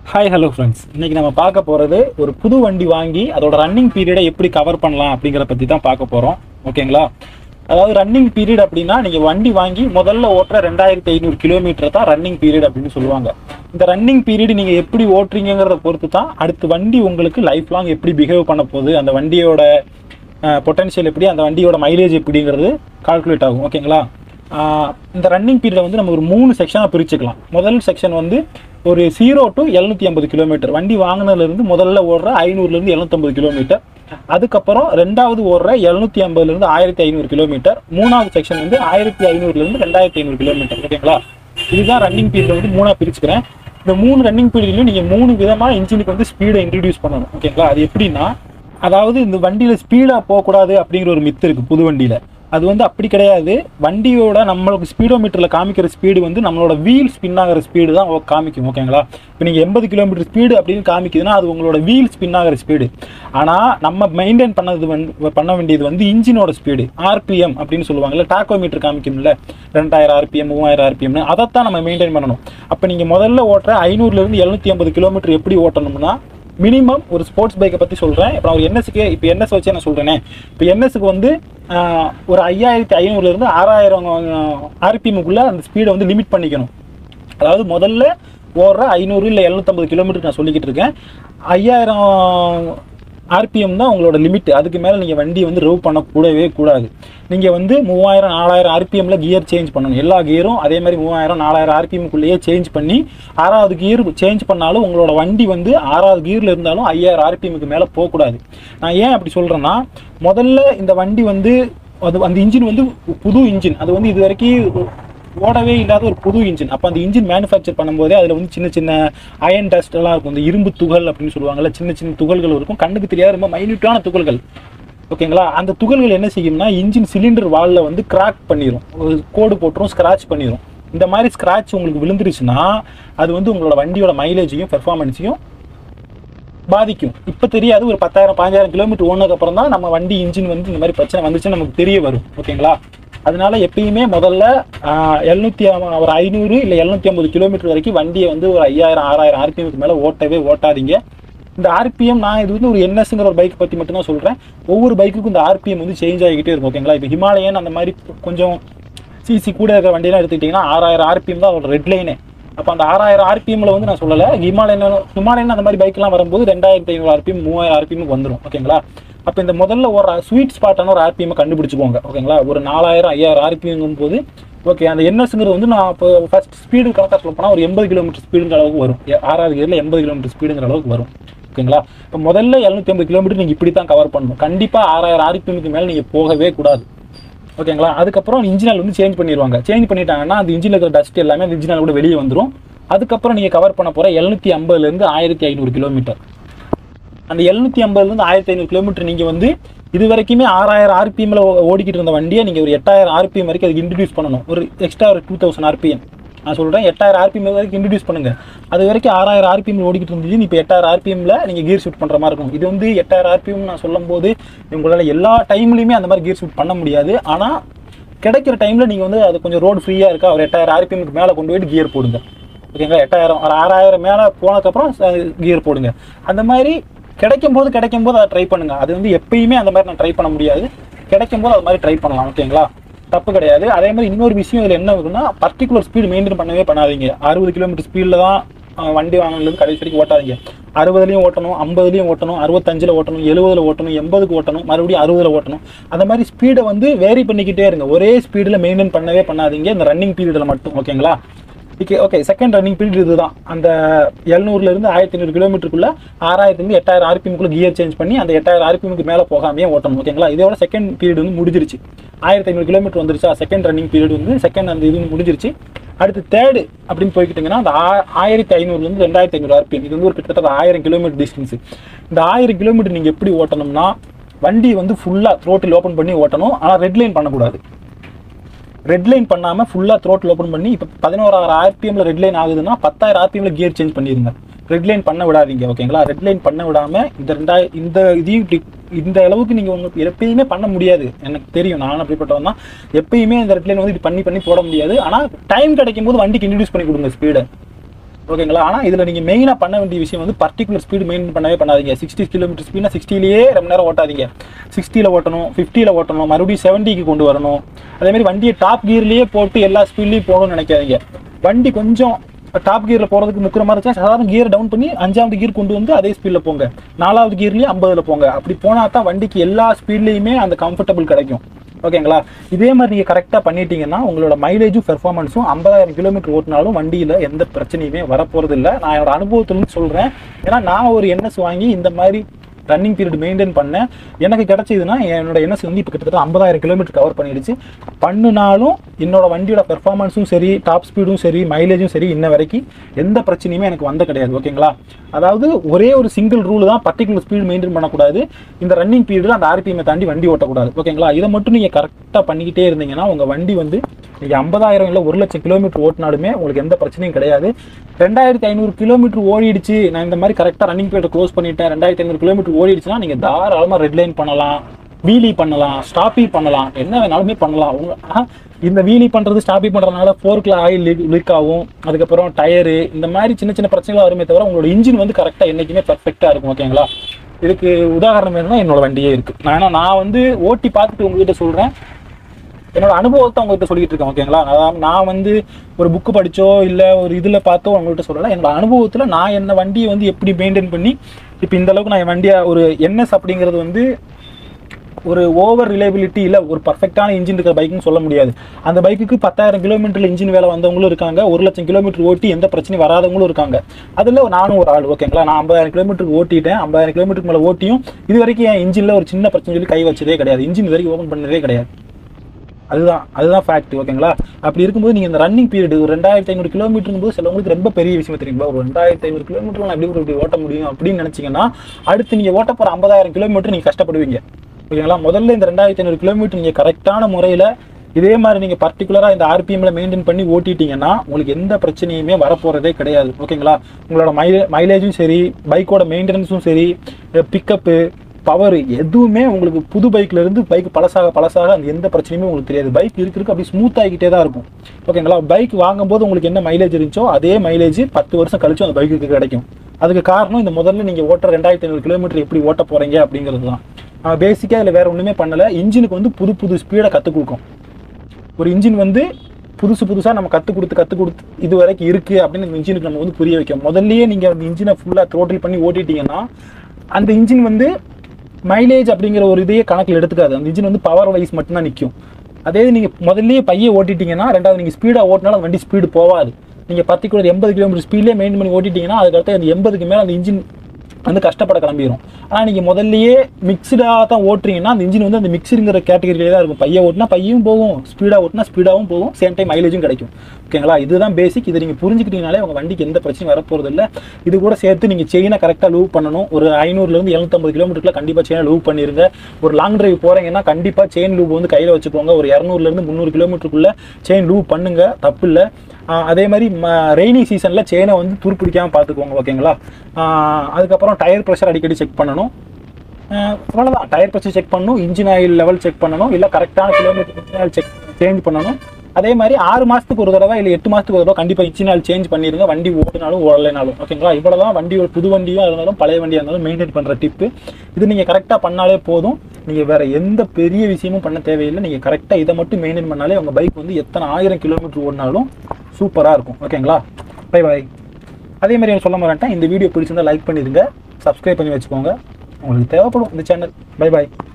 hi hello friends இன்னைக்கு நம்ம பார்க்க போகிறது ஒரு புது வண்டி வாங்கி அதோட ரன்னிங் பீரியடை எப்படி கவர் பண்ணலாம் அப்படிங்கிறத பற்றி தான் பார்க்க போகிறோம் ஓகேங்களா அதாவது ரன்னிங் பீரியட் அப்படின்னா நீங்கள் வண்டி வாங்கி முதல்ல ஓட்டுற ரெண்டாயிரத்தி ஐநூறு கிலோமீட்டர் தான் ரன்னிங் பீரியட் அப்படின்னு சொல்லுவாங்க இந்த ரன்னிங் பீரியட் நீங்கள் எப்படி ஓட்டுறீங்கிறத பொறுத்து தான் அடுத்து வண்டி உங்களுக்கு லைஃப் லாங் எப்படி பிஹேவ் பண்ண போகுது அந்த வண்டியோட பொட்டன்ஷியல் எப்படி அந்த வண்டியோட மைலேஜ் எப்படிங்கிறது கால்குலேட் ஆகும் ஓகேங்களா ஆஹ் இந்த ரன்னிங் பீரியடை வந்து நம்ம ஒரு மூணு செக்ஷனாக பிரிச்சுக்கலாம் முதல் செக்ஷன் வந்து ஒரு ஜீரோ டு எழுநூற்றி ஐம்பது கிலோமீட்டர் வண்டி வாங்கினதுலேருந்து முதல்ல ஓடுற ஐநூறுலேருந்து எழுநூத்தம்பது கிலோமீட்டர் அதுக்கப்புறம் ரெண்டாவது ஓடுற எழுநூற்றி ஐம்பதுலேருந்து ஆயிரத்தி ஐநூறு கிலோமீட்டர் மூணாவது செக்ஷன் வந்து ஆயிரத்தி ஐநூறுலேருந்து ரெண்டாயிரத்தி ஐநூறு கிலோமீட்டர் ஓகேங்களா இதுதான் ரன்னிங் பீரியட் வந்து மூணாக பிரிச்சுக்கிறேன் இந்த மூணு ரன்னிங் பீரியட்லையும் நீங்கள் மூணு விதமாக இன்ஜினுக்கு வந்து ஸ்பீடை இன்ட்ரடியூஸ் பண்ணணும் ஓகேங்களா அது எப்படின்னா அதாவது இந்த வண்டியில் ஸ்பீடாக போகக்கூடாது அப்படிங்கிற ஒரு மித்து இருக்குது புது வண்டியில் அது வந்து அப்படி கிடையாது வண்டியோட நம்மளுக்கு ஸ்பீடோமீட்டரில் காமிக்கிற ஸ்பீடு வந்து நம்மளோட வீல் ஸ்பின் ஆகிற ஸ்பீடு தான் ஓ- காமிக்கும் ஓகேங்களா இப்போ நீங்கள் எண்பது கிலோமீட்டர் ஸ்பீடு அப்படின்னு காமிக்குதுன்னா அது உங்களோட வீல் ஸ்பின் ஆகிற ஸ்பீடு ஆனால் நம்ம மெயின்டைன் பண்ணது வந்து பண்ண வேண்டியது வந்து இன்ஜினோட ஸ்பீடு ஆர்பிஎம் அப்படின்னு சொல்லுவாங்கல்ல டாக்கோமீட்டர் காமிக்கும்ல ரெண்டாயிரம் ஆர்பிஎம் மூவாயிரம் ஆர்பிஎம்னு அதைத்தான் நம்ம மெயின்டைன் பண்ணணும் அப்போ நீங்கள் முதல்ல ஓட்டுற ஐநூறுலேருந்து எழுநூற்றி ஐம்பது கிலோமீட்டர் எப்படி ஓட்டணும்னா மினிமம் ஒரு ஸ்போர்ட்ஸ் பைக்கை பற்றி சொல்கிறேன் இப்போ நான் ஒரு என்எஸ்க்கு இப்போ என்எஸ் வச்சே நான் சொல்கிறேனே இப்போ என்எஸ்க்கு வந்து ஆஹ், ஒரு ஐயாயிரத்தி ஐநூறுலேருந்து ஆறாயிரம் ஆர்பிஎம்குள்ளே அந்த ஸ்பீடை வந்து லிமிட் பண்ணிக்கணும் அதாவது முதல்ல ஓடுற ஐநூறு இல்லை எழுநூத்தம்பது கிலோமீட்டர் நான் சொல்லிக்கிட்டு இருக்கேன் ஐயாயிரம் ஆர்பிஎம் தான் உங்களோட லிமிட் அதுக்கு மேலே நீங்கள் வண்டி வந்து ரவ் பண்ணக்கூடவே கூடாது நீங்கள் வந்து மூவாயிரம் நாலாயிரம் ஆர்பிஎம்மில் கியர் சேஞ்ச் பண்ணணும் எல்லா கியரும் அதே மாதிரி மூவாயிரம் நாலாயிரம் ஆர்பிஎம்குள்ளேயே சேஞ்ச் பண்ணி ஆறாவது கியர் சேஞ்ச் பண்ணாலும் உங்களோட வண்டி வந்து ஆறாவது கியரில் இருந்தாலும் ஐயாயிரம் ஆர்பிஎம்க்கு மேலே போகக்கூடாது நான் ஏன் அப்படி சொல்கிறேன்னா முதல்ல இந்த வண்டி வந்து அது அந்த இன்ஜின் வந்து புது இன்ஜின் அது வந்து இது வரைக்கும் ஓடவே இல்லாத ஒரு புது இன்ஜின் அப்போ அந்த இன்ஜின் மேனுஃபேக்சர் பண்ணும்போதே அதில் வந்து சின்ன சின்ன அயன் டஸ்ட் எல்லாம் இருக்கும் இந்த இரும்பு துகள் அப்படின்னு சொல்லுவாங்கல்ல சின்ன சின்ன துகள்கள் இருக்கும் கண்ணுக்கு தெரியாத ரொம்ப மைன்யூட்டான துகள்கள் ஓகேங்களா அந்த துகள்கள் என்ன செய்யும்னா இன்ஜின் சிலிண்டர் வாலில் வந்து கிராக் பண்ணிடும் ஒரு கோடு போட்டுரும் ஸ்க்ராட்ச் பண்ணிடும் இந்த மாதிரி ஸ்க்ராட்ச் உங்களுக்கு விழுந்துருச்சுன்னா அது வந்து உங்களோட வண்டியோட மைலேஜையும் பெர்ஃபார்மன்ஸையும் பாதிக்கும் இப்போ தெரியாது ஒரு பத்தாயிரம் பாஞ்சாயிரம் கிலோமீட்டர் ஓனதுக்கு அப்புறம் தான் நம்ம வண்டி இன்ஜின் வந்து இந்த மாதிரி பிரச்சனை வந்துச்சுன்னு நமக்கு தெரிய வரும் ஓகேங்களா அதனால எப்பயுமே முதல்ல எழுநூத்தி ஒரு ஐநூறு இல்லை எழுநூத்தி ஐம்பது கிலோமீட்டர் வரைக்கும் வண்டியை வந்து ஒரு ஐயாயிரம் ஆறாயிரம் ஆர்பிஎம்க்கு மேலே ஓட்டவே ஓட்டாதீங்க இந்த ஆர்பிஎம் நான் இது வந்து ஒரு என்எஸ்ங்கிற ஒரு பைக் பற்றி மட்டும் தான் சொல்கிறேன் ஒவ்வொரு பைக்குக்கும் இந்த ஆர்பிஎம் வந்து சேஞ்ச் ஆகிக்கிட்டே இருக்கும் ஓகேங்களா இப்போ ஹிமாலயன் அந்த மாதிரி கொஞ்சம் சிசி கூட இருக்கிற வண்டியெல்லாம் எடுத்துக்கிட்டிங்கன்னா ஆறாயிரம் ஆர்பிஎம் தான் அதோட ரெட் லைனே அப்போ அந்த ஆறாயிரம் ஆர்பிஎம்ல வந்து நான் சொல்லலை ஹிமாலயன் ஹிமாலயன் அந்த மாதிரி பைக்லாம் வரும்போது ரெண்டாயிரத்தி ஐநூறு ஆர்பிஎம் மூவாயிரம் ஆர்பிஎம் வந்துடும் ஓகேங்களா அப்போ இந்த முதல்ல ஒரு ஸ்வீட் ஸ்பாட்டான ஒரு ஆர்பிஎம் கண்டுபிடிச்சுக்கோங்க ஓகேங்களா ஒரு நாலாயிரம் ஐயாயிரம் ஆர்பிஎங்கும் போது ஓகே அந்த என்எஸ்ங்கிறது வந்து நான் இப்போ ஃபர்ஸ்ட் ஸ்பீடு கணக்காக சொல்ல போனால் ஒரு எண்பது கிலோமீட்டர் ஸ்பீடுங்கிற அளவுக்கு வரும் எ- ஆறாவது கியரில் எண்பது கிலோமீட்டர் ஸ்பீடுங்கிற அளவுக்கு வரும் ஓகேங்களா இப்போ முதல்ல எழுநூத்தி ஐம்பது கிலோமீட்டர் நீங்கள் இப்படி தான் கவர் பண்ணணும் கண்டிப்பாக ஆறாயிரம் ஆர்பிஎம்க்கு மேலே நீங்கள் போகவே கூடாது ஓகேங்களா அதுக்கப்புறம் இன்ஜினல் வந்து சேஞ்ச் பண்ணிடுவாங்க சேஞ்ச் பண்ணிட்டாங்கன்னா அந்த இன்ஜினில் இருக்கிற டஸ்ட் எல்லாமே அந்த இன்ஜினல் கூட வெளியே வந்துடும் அதுக்கப்புறம் நீங்கள் கவர் பண்ண போகிற எழுநூற்றி ஐம்பதுலேருந்து ஆயிரத்தி ஐநூறு கிலோமீட்டர் அந்த எழுநூற்றி ஐம்பதுலேருந்து ஆயிரத்தி ஐநூறு கிலோமீட்டர் நீங்கள் வந்து இது வரைக்குமே ஆறாயிரம் ஆர்பிஎம்ல ஓடிக்கிட்டு இருந்த வண்டியை நீங்கள் ஒரு எட்டாயிரம் ஆர்பிஎம் வரைக்கும் அதுக்கு இன்ட்ரடியூஸ் பண்ணணும் ஒரு எக்ஸ்ட்ரா ஒரு டூ தௌசண்ட் ஆர்பிஎம் நான் சொல்கிறேன் எட்டாயிரம் ஆர்பிஎம் வரைக்கும் இன்ட்ரடியூஸ் பண்ணுங்க அது வரைக்கும் ஆறாயிரம் ஆர்பிஎம் ஓடிக்கிட்டு இருந்துச்சு இப்போ எட்டாயிரம் ஆர்பிஎம்ல நீங்கள் கியர் ஷூட் பண்ணுற மாதிரி இருக்கும் இது வந்து எட்டாயிரம் ஆர்பிஎம் நான் சொல்லும்போது உங்களால் எல்லா டைம்லையுமே அந்த மாதிரி கியர் ஷூட் பண்ண முடியாது ஆனால் கிடைக்கிற டைமில் நீங்கள் வந்து அது கொஞ்சம் ரோடு ஃப்ரீயாக இருக்கா ஒரு எட்டாயிரம் ஆர்பிஎம்க்கு மேலே கொண்டு போயிட்டு கியர் போடுங்க ஓகேங்களா எட்டாயிரம் ஒரு ஆறாயிரம் மேலே போனதுக்கப்புறம் கியர் போடுங்க அந்த மாதிரி கிடைக்கும் போது கிடைக்கும் போது அதை ட்ரை பண்ணுங்க அது வந்து எப்பயுமே அந்த மாதிரி நான் ட்ரை பண்ண முடியாது கிடைக்கும் போது அது மாதிரி ட்ரை பண்ணலாம் ஓகேங்களா தப்பு கிடையாது அதே மாதிரி இன்னொரு விஷயம் இதில் என்ன இருக்குன்னா பர்டிகுலர் ஸ்பீடு மெயின்டைன் பண்ணவே பண்ணாதீங்க அறுபது கிலோமீட்டர் ஸ்பீடில் தான் அஹ், வண்டி வாங்கினது கடைசி வரைக்கும் ஓட்டாதீங்க அறுபதுலையும் ஓட்டணும் ஐம்பதுலையும் ஓட்டணும் அறுபத்தஞ்சில் ஓட்டணும் எழுபதுல ஓட்டணும் எண்பதுக்கு ஓட்டணும் மறுபடியும் அறுபதுல ஓட்டணும் அந்த மாதிரி ஸ்பீடை வந்து வேரி பண்ணிக்கிட்டே இருங்க ஒரே ஸ்பீடில் மெயின்டைன் பண்ணவே பண்ணாதீங்க இந்த ரன்னிங் பீரியடில் மட்டும் ஓகேங்களா okay okay second running period இதுதான் அந்த எழுநூறுல இருந்து ஆயிரத்தி ஐநூறு கிலோமீட்டருக்குள்ள ஆறாயிரத்துலேருந்து எட்டாயிரம் ஆர்பிஎம்குள்ள கியர் சேஞ்ச் பண்ணி அந்த எட்டாயிரம் ஆர்பிஎம்க்கு மேலே போகாமையே ஓட்டணும் ஓகேங்களா இதோட செகண்ட் பீரியட் வந்து முடிஞ்சிருச்சு ஆயிரத்தி ஐநூறு கிலோமீட்டர் வந்துருச்சா செகண்ட் ரன்னிங் பீரியட் வந்து செகண்ட் அந்த இது வந்து முடிஞ்சிருச்சு அடுத்து தேர்டு அப்படின்னு போய்க்கிட்டிங்கன்னா அந்த ஆ- ஆயிரத்தி ஐநூறுலேருந்து ரெண்டாயிரத்தி ஐநூறு ஆர்பிஎம் இது வந்து ஒரு கிட்டத்தட்ட ஆயிரம் கிலோமீட்டர் டிஸ்டன்ஸ் இந்த ஆயிரம் கிலோமீட்டர் நீங்கள் எப்படி ஓட்டணும்னா வண்டி வந்து ஃபுல்லாக த்ரோட்டில் ஓப்பன் பண்ணி ஓட்டணும் ஆனால் ரெட் லைன் பண்ணக்கூடாது ரெட் லைன் பண்ணாமல் ஃபுல்லாக த்ரோட்டில் ஓப்பன் பண்ணி இப்போ பதினோராயிரம் ஆர்பிஎம்ல ரெட் லைன் ஆகுதுன்னா பத்தாயிரம் ஆர்பிஎம்ல கியர் சேஞ்ச் பண்ணிடுங்க ரெட் லைன் பண்ண விடாதீங்க ஓகேங்களா ரெட் லைன் பண்ண விடாம இந்த ரெண்டாய் இந்த இதையும் இப்படி இந்த அளவுக்கு நீங்கள் உங்களுக்கு எப்பயுமே பண்ண முடியாது எனக்கு தெரியும் நான் அப்படிப்பட்டவன் தான் எப்பயுமே இந்த ரெட் லைன் வந்து இப்படி பண்ணி பண்ணி போட முடியாது ஆனால் டைம் கிடைக்கும் போது வண்டிக்கு இன்ட்ரடியூஸ் பண்ணி கொடுங்க ஸ்பீடை ஓகேங்களா ஆனால் இதில் நீங்கள் மெயினாக பண்ண வேண்டிய விஷயம் வந்து பர்டிகுலர் ஸ்பீடு மெயின்டைன் பண்ணவே பண்ணாதீங்க சிக்ஸ்டி கிலோமீட்டர் ஸ்பீட்னா சிக்ஸ்டிலேயே ரொம்ப நேரம் ஓட்டாதீங்க சிக்ஸ்டியில் ஓட்டணும் ஃபிஃப்டியில் ஓட்டணும் மறுபடியும் செவன்ட்டிக்கு கொண்டு வரணும் அதேமாதிரி வண்டியை டாப் கியர்லேயே போட்டு எல்லா ஸ்பீட்லேயும் போகணும்னு நினைக்காதீங்க வண்டி கொஞ்சம் டாப் கியரில் போகிறதுக்கு முக்கிற மாதிரி இருந்துச்சா சாதாரண கியர் டவுன் பண்ணி அஞ்சாவது கியர் கொண்டு வந்து அதே ஸ்பீடில் போங்க நாலாவது கியர்லேயே ஐம்பதில் போங்க அப்படி போனால் தான் வண்டிக்கு எல்லா ஸ்பீட்லேயுமே அந்த கம்ஃபர்டபுள் கிடைக்கும் ஓகேங்களா இதே மாதிரி நீங்கள் கரெக்டாக பண்ணிட்டீங்கன்னா உங்களோட மைலேஜும் பெர்ஃபார்மன்ஸும் ஐம்பதாயிரம் கிலோமீட்டர் ஓட்டினாலும் வண்டியில் எந்த பிரச்சனையுமே வரப்போகிறது இல்லை நான் என்னோட அனுபவத்துலேருந்து சொல்கிறேன் ஏன்னா நான் ஒரு என்எஸ் வாங்கி இந்த மாதிரி ரன்னிங் பீரியட் மெயின்டைன் பண்ணேன் எனக்கு கிடைச்சதுன்னா என்னோட என்எஸ் வந்து இப்போ கிட்டத்தட்ட ஐம்பதாயிரம் கிலோமீட்டர் கவர் பண்ணிடுச்சு பண்ணினாலும் என்னோட வண்டியோட பெர்ஃபார்மன்ஸும் சரி டாப் ஸ்பீடும் சரி மைலேஜும் சரி இன்ன வரைக்கும் எந்த பிரச்சனையுமே எனக்கு வந்த கிடையாது ஓகேங்களா அதாவது ஒரே ஒரு சிங்கிள் ரூல் தான் பர்டிகுலர் ஸ்பீடு மெயின்டைன் பண்ணக்கூடாது இந்த ரன்னிங் பீரியடில் அந்த ஆர்பிஎம் தாண்டி வண்டி ஓட்டக்கூடாது ஓகேங்களா இதை மட்டும் நீங்கள் கரெக்டாக பண்ணிக்கிட்டே இருந்தீங்கன்னா உங்கள் வண்டி வந்து நீங்கள் ஐம்பதாயிரம் இல்லை ஒரு லட்சம் கிலோமீட்டர் ஓட்டினாலுமே உங்களுக்கு எந்த பிரச்சனையும் கிடையாது ரெண்டாயிரத்தி ஐநூறு கிலோமீட்டர் ஓடிடுச்சு நான் இந்த மாதிரி கரெக்டாக ரன்னிங் பீரியட் க்ளோஸ் பண்ணிட்டேன் ரெண்டாயிரத்தி ஐநூறு கிலோமீட்டர் ஓடிடுச்சுன்னா நீங்கள் தாராளமாக ரெட் லைன் பண்ணலாம் வீலி பண்ணலாம் ஸ்டாப்பி பண்ணலாம் என்ன வேணாலுமே பண்ணலாம் உங்க ஆஹா, இந்த வீலி பண்ணுறது ஸ்டாப்பி பண்ணுறதுனால ஃபோர்க்கில் ஆயில் லீக் லீக் ஆகும் அதுக்கப்புறம் டயரு இந்த மாதிரி சின்ன சின்ன பிரச்சனைகள் வருமே தவிர உங்களோட இன்ஜின் வந்து கரெக்டாக என்றைக்குமே பர்ஃபெக்டாக இருக்கும் ஓகேங்களா இதுக்கு உதாரணம் என்னன்னா என்னோட வண்டியே இருக்குது நான் ஏன்னா நான் வந்து ஓட்டி பார்த்துட்டு உங்ககிட்ட சொல்கிறேன் என்னோட அனுபவத்தை உங்ககிட்ட சொல்லிட்டு இருக்கேன் ஓகேங்களா அதாவது நான் வந்து ஒரு புக்கு படிச்சோ இல்லை ஒரு இதில் பார்த்தோ உங்கள்கிட்ட சொல்லலை என்னோட அனுபவத்தில் நான் என்ன வண்டியை வந்து எப்படி மெயின்டைன் பண்ணி இப்போ இந்த அளவுக்கு நான் என் வண்டியை ஒரு என்எஸ் அப்படிங்கிறது வந்து ஒரு ஓவர் ரிலையபிலிட்டி இல்லை ஒரு பர்ஃபெக்டான இன்ஜின் இருக்கிற பைக்குன்னு சொல்ல முடியாது அந்த பைக்குக்கு பத்தாயிரம் கிலோமீட்டரில் இன்ஜின் வேலை வந்தவங்களும் இருக்காங்க ஒரு லட்சம் கிலோமீட்டர் ஓட்டி எந்த பிரச்சனையும் வராதவங்களும் இருக்காங்க அதில் நானும் ஒரு ஆள் ஓகேங்களா நான் ஐம்பதாயிரம் கிலோமீட்டர் ஓட்டிட்டேன் ஐம்பதாயிரம் கிலோமீட்டருக்கு மேலே ஓட்டியும் இது வரைக்கும் என் இன்ஜினில் ஒரு சின்ன பிரச்சனை சொல்லி கை வச்சதே கிடையாது இன்ஜின் இது வரைக்கும் ஓப்பன் பண்ணதே கிடையாது அதுதான் அதுதான் ஃபேக்ட் ஓகேங்களா அப்படி இருக்கும்போது நீங்கள் இந்த ரன்னிங் பீரியட் ஒரு ரெண்டாயிரத்தி ஐநூறு கிலோமீட்டர் போது சிலவங்களுக்கு ரொம்ப பெரிய விஷயம் தெரியுங்களா ஒரு ரெண்டாயிரத்தி ஐநூறு கிலோமீட்டர் நான் எப்படி ஒரு இப்படி ஓட்ட முடியும் அப்படின்னு நினச்சிங்கன்னா அடுத்து நீங்கள் ஓட்ட போகிற ஐம்பதாயிரம் கிலோமீட்டர் நீங்கள் கஷ்டப்படுவீங்க ஓகேங்களா முதல்ல இந்த ரெண்டாயிரத்தி ஐநூறு கிலோமீட்டர் நீங்கள் கரெக்டான முறையில் இதே மாதிரி நீங்கள் பர்டிகுலராக இந்த ஆர்பிஎம்ல மெயின்டைன் பண்ணி ஓட்டிட்டீங்கன்னா உங்களுக்கு எந்த பிரச்சனையுமே வரப்போகிறதே கிடையாது ஓகேங்களா உங்களோட மைலே மைலேஜும் சரி பைக்கோட மெயின்டெனன்ஸும் சரி பிக்கப்பு பவர் எதுவுமே உங்களுக்கு புது பைக்ல இருந்து பைக் பழசாக பழசாக அந்த எந்த பிரச்சனையுமே உங்களுக்கு தெரியாது பைக் இருக்கு இருக்கு அப்படி ஸ்மூத் ஆகிக்கிட்டே தான் இருக்கும் ஓகேங்களா பைக் வாங்கும்போது உங்களுக்கு என்ன மைலேஜ் இருந்துச்சோ அதே மைலேஜ் பத்து வருஷம் கழிச்சு அந்த பைக்குக்கு கிடைக்கும் அதுக்கு காரணம் இந்த முதல்ல நீங்கள் ஓட்டுற ரெண்டாயிரத்தி ஐநூறு கிலோமீட்டர் எப்படி ஓட்ட போறீங்க அப்படிங்கிறது தான் நம்ம பேசிக்காக இதில் வேற ஒன்றுமே பண்ணலை இன்ஜினுக்கு வந்து புது புது ஸ்பீடை கற்றுக் கொடுக்கும் ஒரு இன்ஜின் வந்து புதுசு புதுசாக நம்ம கற்றுக் கொடுத்து கற்றுக் கொடுத்து இது வரைக்கும் இருக்குது அப்படின்னு இந்த இன்ஜினுக்கு நம்ம வந்து புரிய வைக்கும் முதல்லயே நீங்கள் அந்த இன்ஜினை ஃபுல்லாக த்ரோட்டில் பண்ணி ஓட்டிட்டீங்கன்னா அந்த இன்ஜின் வந்து மைலேஜ் அப்படிங்கிற ஒரு இதையே கணக்கில் எடுத்துக்காது அந்த இன்ஜின் வந்து பவர் வைஸ் மட்டும்தான் நிற்கும் அதே நீங்கள் முதல்லயே பையே ஓட்டிட்டீங்கன்னா ரெண்டாவது நீங்கள் ஸ்பீடாக ஓட்டினாலும் வண்டி ஸ்பீடு போகாது நீங்கள் பர்டிகுலர் எண்பது கிலோமீட்டர் ஸ்பீட்லேயே மெயின்டைன் பண்ணி ஓட்டிட்டீங்கன்னா அதுக்கடுத்து அந்த எண்பதுக்கு மேலே அந்த இன்ஜின் வந்து கஷ்டப்பட கிளம்பிடும் ஆனால் நீங்கள் முதல்லயே மிக்சடாக தான் ஓட்டுறீங்கன்னா அந்த இன்ஜின் வந்து அந்த மிக்ஸுங்கிற கேட்டகரியிலே தான் இருக்கும் பையை ஓட்டினா பையும் போகும் ஸ்பீடாக ஓட்டினா ஸ்பீடாகவும் போகும் சேம் டைம் மைலேஜும் கிடைக்கும் ஓகேங்களா இதுதான் பேசிக் இதை நீங்கள் புரிஞ்சுக்கிட்டீங்கனாலே உங்கள் வண்டிக்கு எந்த பிரச்சனையும் வரப்போகிறது இல்லை இது கூட சேர்த்து நீங்கள் செயினை கரெக்டாக லூவ் பண்ணணும் ஒரு ஐநூறுலேருந்து எழுநூத்தம்பது கிலோமீட்டருக்குள்ள கண்டிப்பாக செயினை லூவ் பண்ணிருங்க ஒரு லாங் டிரைவ் போகிறீங்கன்னா கண்டிப்பாக செயின் லூப் வந்து கையில் வச்சுக்கோங்க ஒரு இரநூறுலேருந்து முந்நூறு கிலோமீட்டருக்குள்ள செயின் லூவ் பண்ணுங்க தப்பு இல்லை ஆஹ் அதே மாதிரி ரெய்னி சீசனில் செயினை வந்து துருப்பிடிக்காமல் பார்த்துக்கோங்க ஓகேங்களா ஆஹ் அதுக்கப்புறம் டயர் ப்ரெஷர் அடிக்கடி செக் பண்ணணும் ஆஹ் அவ்வளவுதான் டயர் ப்ரெஷர் செக் பண்ணணும் இன்ஜின் ஆயில் லெவல் செக் பண்ணணும் இல்லை கரெக்டான kilometre engine oil check change பண்ணணும் அதே மாதிரி ஆறு மாதத்துக்கு ஒரு தடவை இல்லை எட்டு மாதத்துக்கு ஒரு தடவை கண்டிப்பாக இன்ஜின் ஆயில் சேஞ்ச் பண்ணிடுங்க வண்டி ஓடினாலும் ஓடலைனாலும் ஓகேங்களா இவ்வளோ தான் வண்டியோட புது வண்டியாக இருந்தாலும் பழைய வண்டியாக இருந்தாலும் மெயின்டைன் பண்ணுற டிப்பு இது நீங்கள் கரெக்டாக பண்ணாலே போதும் நீங்கள் வேறு எந்த பெரிய விஷயமும் பண்ண தேவையில்லை நீங்கள் கரெக்டாக இதை மட்டும் மெயின்டைன் பண்ணாலே உங்கள் பைக் வந்து எத்தனை ஆயிரம் கிலோமீட்டர் ஓடினாலும் சூப்பராக இருக்கும் ஓகேங்களா பை பை அதே மாதிரி எனக்கு சொல்ல மாட்டேன் இந்த வீடியோ பிடிச்சிருந்தா லைக் பண்ணிடுங்க சப்ஸ்கிரைப் பண்ணி வச்சுக்கோங்க உங்களுக்கு தேவைப்படும் இந்த சேனல் பை பாய்